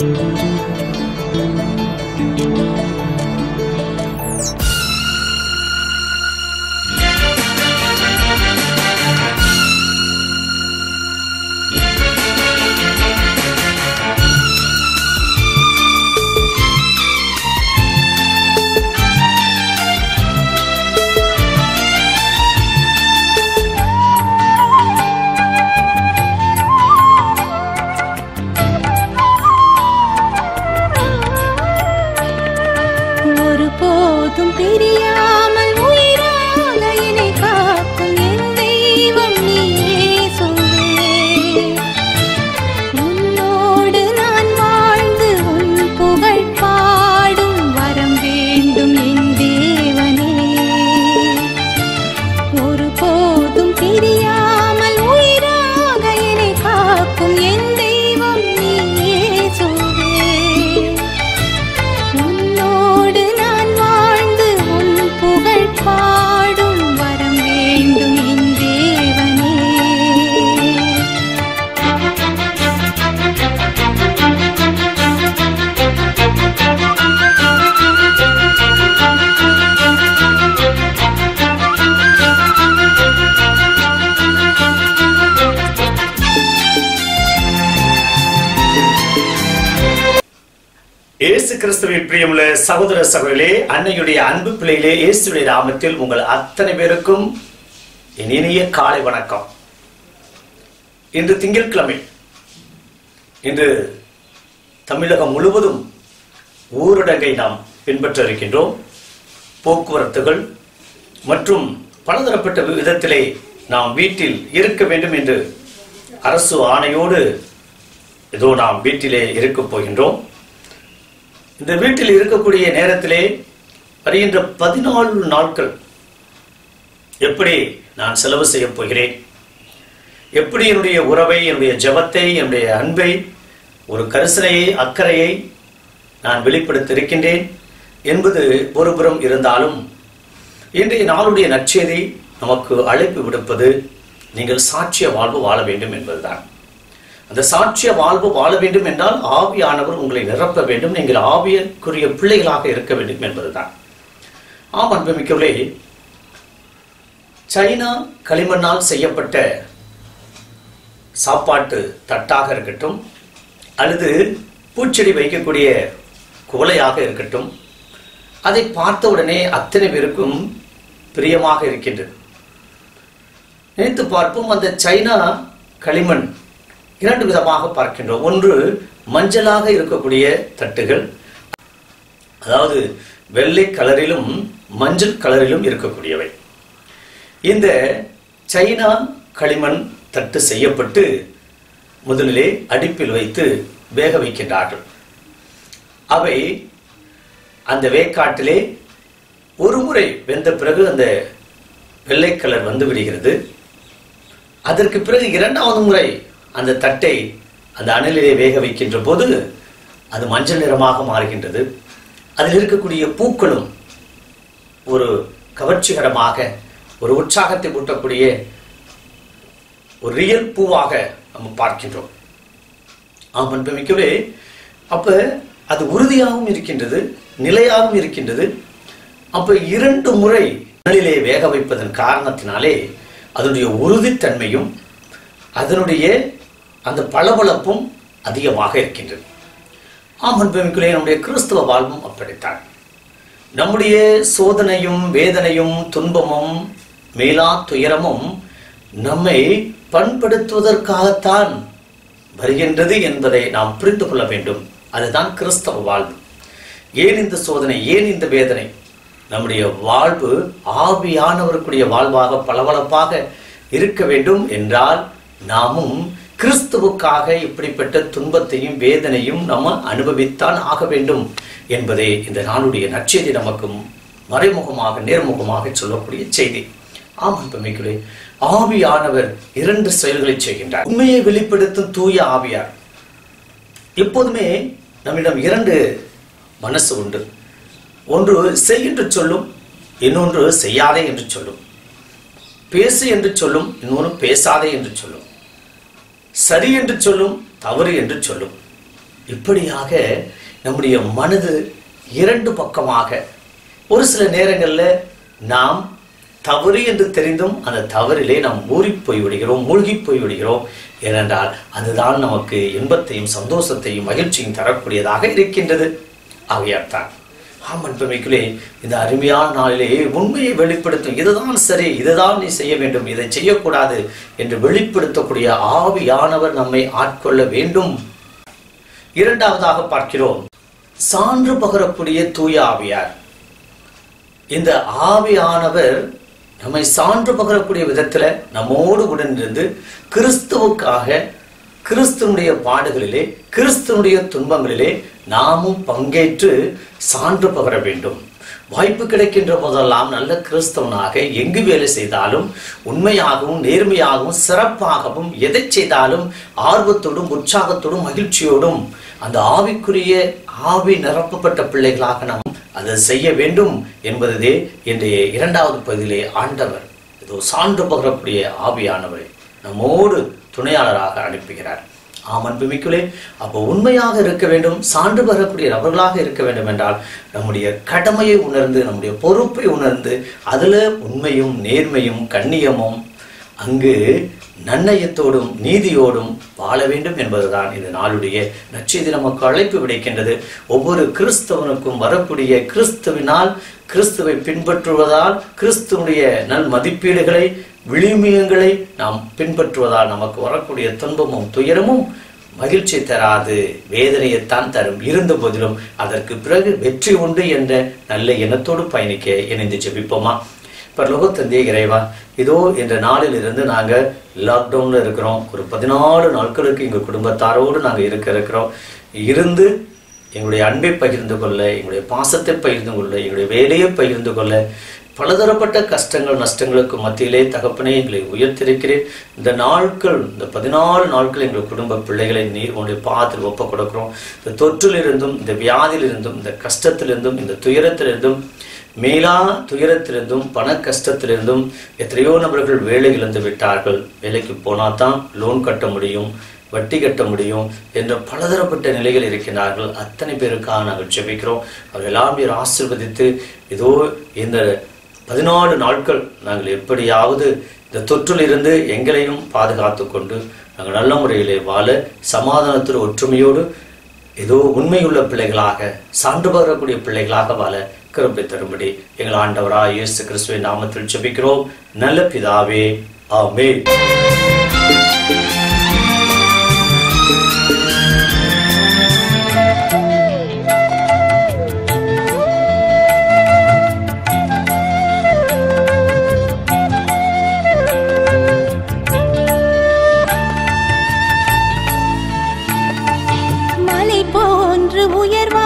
ஒருபோதும் பிரியாமல் உயிராக என்னை காக்கும் என் தெய்வம் நீயே சொல்வே உன்னோடு நான் வாழ்ந்து உன் புகழ் பாடும் வரம் வேண்டும் என் தேவனே ஒருபோதும் பிரியாமல் உயிராக என்னை காக்கும் என் தெய்வம் நீயே சொல்வே உன்னோடு நான் வாழ்ந்து உன் புகழ் பாடும் வரம் வேண்டும் என் தேவனே இயேசு கிறிஸ்துவின் பிரியமுள்ள சகோதர சகோதரிகளே அன்னையுடைய அன்பு பிள்ளைகளே இயேசுடைய நாமத்தில் உங்கள் அத்தனை பேருக்கும் என் இனிய காலை வணக்கம் இன்று திங்கட்கிழமை இன்று தமிழகம் முழுவதும் ஊரடங்கை நாம் பின்பற்ற இருக்கின்றோம் போக்குவரத்துகள் மற்றும் பலதரப்பட்ட விதத்திலே நாம் வீட்டில் இருக்க வேண்டும் என்று அரசு ஆணையோடு ஏதோ நாம் வீட்டிலே இருக்கப் போகின்றோம் இந்த வீட்டில் இருக்கக்கூடிய நேரத்திலே வருகின்ற பதினாலு நாட்கள் எப்படி நான் செலவு செய்ய போகிறேன் எப்படி என்னுடைய உறவை என்னுடைய ஜெபத்தை என்னுடைய அன்பை ஒரு கரிசனையை அக்கறையை நான் வெளிப்படுத்த இருக்கின்றேன் என்பது ஒருபுறம் இருந்தாலும் இன்றைய நாளுடைய நற்செய்தி நமக்கு அழைப்பு விடுப்பது நீங்கள் சாட்சிய வாழ்வு வாழ வேண்டும் என்பதுதான் அந்த சாட்சிய வாழ்வு வாழ வேண்டும் என்றால் ஆவியானவர் உங்களை நிரப்ப வேண்டும் நீங்கள் ஆவியக்குரிய பிள்ளைகளாக இருக்க வேண்டும் என்பதுதான் ஆம் அன்புமிக்கவர்களே சைனா களிமண்ணால் செய்யப்பட்ட சாப்பாட்டு தட்டாக இருக்கட்டும் அல்லது பூச்செடி வைக்கக்கூடிய குவளையாக இருக்கட்டும் அதை பார்த்த உடனே அத்தனை பேருக்கும் பிரியமாக இருக்கின்றது நினைத்து பார்ப்போம் அந்த சைனா களிமண் இரண்டு விதமாக பார்க்கின்றோம் ஒன்று மஞ்சளாக இருக்கக்கூடிய தட்டுகள் அதாவது வெள்ளை கலரிலும் மஞ்சள் கலரிலும் இருக்கக்கூடியவை இந்த சைனா களிமண் தட்டு செய்யப்பட்டு முதலிலே அடுப்பில் வைத்து வேக வைக்கின்றார்கள் அவை அந்த வேக்காட்டிலே ஒரு முறை வெந்த பிறகு அந்த வெள்ளை கலர் வந்து விடுகிறது அதற்கு பிறகு இரண்டாவது முறை அந்த தட்டை அந்த அனலிலே வேக வைக்கின்ற போது அது மஞ்சள் நிறமாக மாறுகின்றது அதில் இருக்கக்கூடிய பூக்களும் ஒரு கவர்ச்சிகரமாக ஒரு உற்சாகத்தை ஊட்டக்கூடிய ஒரு ரியல் பூவாக நம்ம பார்க்கின்றோம் ஆம் அன்புமிக்கவே அப்ப அது உறுதியாகவும் இருக்கின்றது நிலையாகவும் இருக்கின்றது அப்ப இரண்டு முறை அனலிலே வேக வைப்பதன் காரணத்தினாலே அதனுடைய உறுதித்தன்மையும் அதனுடைய அந்த பளபளப்பும் அதிகமாக இருக்கின்றது ஆம் அன்புமிக்குள்ளே நம்முடைய கிறிஸ்தவ வாழ்வும் அப்படித்தான் நம்முடைய சோதனையும் வேதனையும் துன்பமும் மேலா துயரமும் நம்மை பண்படுத்துவதற்காகத்தான் வருகின்றது என்பதை நாம் புரிந்து கொள்ள வேண்டும் அதுதான் கிறிஸ்தவ வாழ்வு ஏன் இந்த சோதனை ஏன் இந்த வேதனை நம்முடைய வாழ்வு ஆவியானவருக்குரிய வாழ்வாக பளபளப்பாக இருக்க வேண்டும் என்றால் நாமும் கிறிஸ்துவுக்காக இப்படிப்பட்ட துன்பத்தையும் வேதனையும் நம்ம அனுபவித்தான் ஆக வேண்டும் என்பதே இந்த நாளுடைய நற்செய்தி நமக்கு மறைமுகமாக நேர்முகமாக சொல்லக்கூடிய செய்தி ஆம் அன்புமிகளே ஆவியானவர் இரண்டு செயல்களை செய்கின்றார் உண்மையை வெளிப்படுத்தும் தூய ஆவியார் எப்போதுமே நம்மிடம் இரண்டு மனசு உண்டு ஒன்று செய் என்று சொல்லும் இன்னொன்று செய்யாதே என்று சொல்லும் பேசு என்று சொல்லும் இன்னொன்று பேசாதே என்று சொல்லும் சரி என்று சொல்லும் தவறு என்று சொல்லும் இப்படியாக நம்முடைய மனது இரண்டு பக்கமாக ஒரு சில நேரங்களில் நாம் தவறு என்று தெரிந்தும் அந்த தவறிலே நாம் ஊறிப் போய் விடுகிறோம் மூழ்கி போய் விடுகிறோம் ஏனென்றால் அதுதான் நமக்கு இன்பத்தையும் சந்தோஷத்தையும் மகிழ்ச்சியும் தரக்கூடியதாக இருக்கின்றது ஆகையால்தான் ஆம் அன்பமைக்குள்ளே இந்த அருமையான நாளிலே உண்மையை வெளிப்படுத்தும் இதுதான் சரி இதுதான் நீ செய்ய வேண்டும் இதை செய்யக்கூடாது என்று வெளிப்படுத்தக்கூடிய ஆவியானவர் நம்மை ஆட்கொள்ள வேண்டும் இரண்டாவதாக பார்க்கிறோம் சான்று பகரக்கூடிய தூய ஆவியார் இந்த ஆவியானவர் நம்மை சான்று பகரக்கூடிய விதத்துல நம்மோடு உடனிருந்து கிறிஸ்துவுக்காக கிறிஸ்துவனுடைய பாடுகளிலே கிறிஸ்துவனுடைய துன்பங்களிலே நாமும் பங்கேற்று சான்று பகர வேண்டும் வாய்ப்பு கிடைக்கின்ற போதெல்லாம் நல்ல கிறிஸ்தவனாக எங்கு வேலை செய்தாலும் உண்மையாகவும் நேர்மையாகவும் சிறப்பாகவும் எதை செய்தாலும் ஆர்வத்தோடும் உற்சாகத்தோடும் மகிழ்ச்சியோடும் அந்த ஆவிக்குரிய ஆவி நிரப்பப்பட்ட பிள்ளைகளாக நாம் அதை செய்ய வேண்டும் என்பதே இன்றைய இரண்டாவது பகுதியிலே ஆண்டவர் இதோ சான்று பகரக்கூடிய ஆவியானவரை நம்மோடு துணையாளராக அனுப்புகிறார் ஆம் அன்புமிக்குள்ளே அப்போ உண்மையாக இருக்க வேண்டும் சான்று பெறக்கூடிய நபர்களாக இருக்க வேண்டும் என்றால் நம்முடைய கடமையை உணர்ந்து நம்முடைய பொறுப்பை உணர்ந்து அதுல உண்மையும் நேர்மையும் கண்ணியமும் அங்கு நன்னயத்தோடும் நீதியோடும் வாழ வேண்டும் என்பதுதான் இந்த நாளுடைய நற்செய்தி நமக்கு அழைப்பு விடுக்கின்றது ஒவ்வொரு கிறிஸ்தவனுக்கும் வரக்கூடிய கிறிஸ்துவினால் கிறிஸ்துவை பின்பற்றுவதால் கிறிஸ்துவனுடைய நல் மதிப்பீடுகளை விளிமியங்களை நாம் பின்பற்றுவதால் நமக்கு வரக்கூடிய துன்பமும் துயரமும் மகிழ்ச்சி தராது வேதனையைத்தான் தரும் இருந்த போதிலும் அதற்கு பிறகு வெற்றி உண்டு என்ற நல்ல எண்ணத்தோடு பயணிக்க இணைந்து ஜெபிப்போமா பரலோகத்தந்தைய இறைவா இதோ இந்த நாளில் இருந்து நாங்க லாக்டவுன்ல இருக்கிறோம் ஒரு பதினாலு நாட்களுக்கு எங்க குடும்பத்தாரோடு நாங்க இருக்க இருக்கிறோம் இருந்து எங்களுடைய அன்பை பகிர்ந்து கொள்ள எங்களுடைய பாசத்தை பகிர்ந்து கொள்ள எங்களுடைய வேலையை பகிர்ந்து கொள்ள பலதரப்பட்ட கஷ்டங்கள் நஷ்டங்களுக்கு மத்தியிலே தகப்பனே எங்களை உயர்த்திருக்கிறேன் இந்த நாட்கள் இந்த பதினாலு நாட்கள் எங்கள் குடும்ப பிள்ளைகளை நீர் உங்களுடைய பாதத்தில் ஒப்ப கொடுக்கிறோம் இந்த தொற்றிலிருந்தும் இந்த வியாதியிலிருந்தும் இந்த கஷ்டத்திலிருந்தும் இந்த துயரத்திலிருந்தும் மேலா துயரத்திலிருந்தும் பண கஷ்டத்திலிருந்தும் எத்தனையோ நபர்கள் வேலை இழந்து விட்டார்கள் வேலைக்கு போனால் தான் லோன் கட்ட முடியும் வட்டி கட்ட முடியும் என்ற பலதரப்பட்ட நிலைகள் இருக்கின்றார்கள் அத்தனை பேருக்காக நாங்கள் ஜெபிக்கிறோம் அவர் எல்லாம் பேர் ஆசிர்வதித்து ஏதோ இந்த பதினாலு நாட்கள் நாங்கள் எப்படியாவது இந்த தொற்றிலிருந்து எங்களையும் பாதுகாத்து கொண்டு நாங்கள் நல்ல முறையிலே வாழ சமாதானத்தில் ஒற்றுமையோடு ஏதோ உண்மையுள்ள பிள்ளைகளாக சான்று பகரக்கூடிய பிள்ளைகளாக வாழ கிருப்பை தரும்படி எங்கள் ஆண்டவராய் இயேசு கிறிஸ்துவின் நாமத்தில் ஜெபிக்கிறோம் நல்ல பிதாவே ஆமே மலை போன்று உயர்வா